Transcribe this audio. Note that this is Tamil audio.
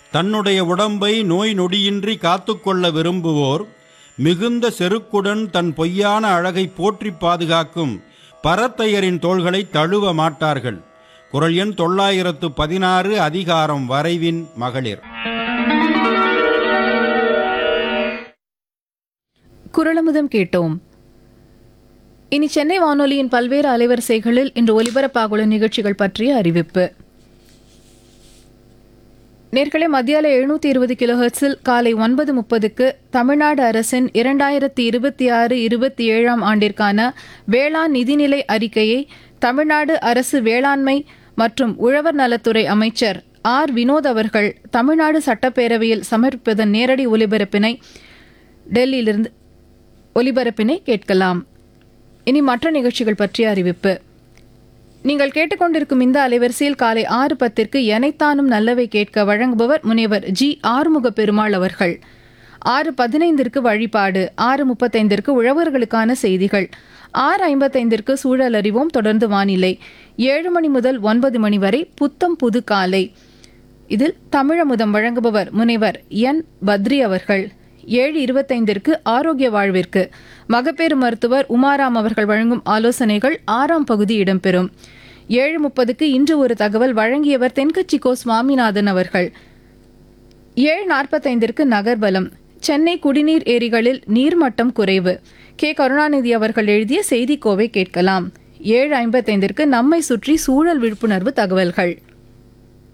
தன்னுடைய உடம்பை நோய் நொடியின்றி காத்துக்கொள்ள விரும்புவோர் மிகுந்த செருக்குடன் தன் பொய்யான அழகை போற்றி பாதுகாக்கும் பரத்தையரின் தோள்களை தழுவ மாட்டார்கள் குரல் எண் தொள்ளாயிரத்து பதினாறு அதிகாரம் வரைவின் மகளிர் குரலமுதம் கேட்டோம் இனி சென்னை வானொலியின் பல்வேறு அலைவரிசைகளில் இன்று ஒலிபரப்பாகுள்ள நிகழ்ச்சிகள் பற்றிய அறிவிப்பு நேர்களை மத்தியால எழுநூத்தி இருபது கிலோஹெர்ட்ஸில் காலை ஒன்பது முப்பதுக்கு தமிழ்நாடு அரசின் இரண்டாயிரத்தி இருபத்தி ஆறு இருபத்தி ஏழாம் ஆண்டிற்கான வேளாண் நிதிநிலை அறிக்கையை தமிழ்நாடு அரசு வேளாண்மை மற்றும் உழவர் நலத்துறை அமைச்சர் ஆர் வினோத் அவர்கள் தமிழ்நாடு சட்டப்பேரவையில் சமர்ப்பிப்பதன் நேரடி ஒலிபரப்பினை டெல்லியிலிருந்து ஒலிபரப்பினை கேட்கலாம் இனி மற்ற நிகழ்ச்சிகள் பற்றிய அறிவிப்பு நீங்கள் கேட்டுக்கொண்டிருக்கும் இந்த அலைவரிசையில் காலை ஆறு பத்திற்கு எனைத்தானும் நல்லவை கேட்க வழங்குபவர் முனைவர் ஜி ஆறுமுக பெருமாள் அவர்கள் ஆறு பதினைந்திற்கு வழிபாடு ஆறு முப்பத்தைந்திற்கு உழவர்களுக்கான செய்திகள் ஆறு ஐம்பத்தைந்திற்கு சூழல் அறிவோம் தொடர்ந்து வானிலை ஏழு மணி முதல் ஒன்பது மணி வரை புத்தம் புது காலை இதில் தமிழமுதம் வழங்குபவர் முனைவர் என் பத்ரி அவர்கள் ஏழு இருபத்தைந்திற்கு ஆரோக்கிய வாழ்விற்கு மகப்பேறு மருத்துவர் உமாராம் அவர்கள் வழங்கும் ஆலோசனைகள் ஆறாம் பகுதி இடம்பெறும் ஏழு முப்பதுக்கு இன்று ஒரு தகவல் வழங்கியவர் தென்கட்சி கோ சுவாமிநாதன் அவர்கள் ஏழு நாற்பத்தைந்திற்கு நகர்வலம் சென்னை குடிநீர் ஏரிகளில் நீர்மட்டம் குறைவு கே கருணாநிதி அவர்கள் எழுதிய செய்திக்கோவை கேட்கலாம் ஏழு ஐம்பத்தைந்திற்கு நம்மை சுற்றி சூழல் விழிப்புணர்வு தகவல்கள்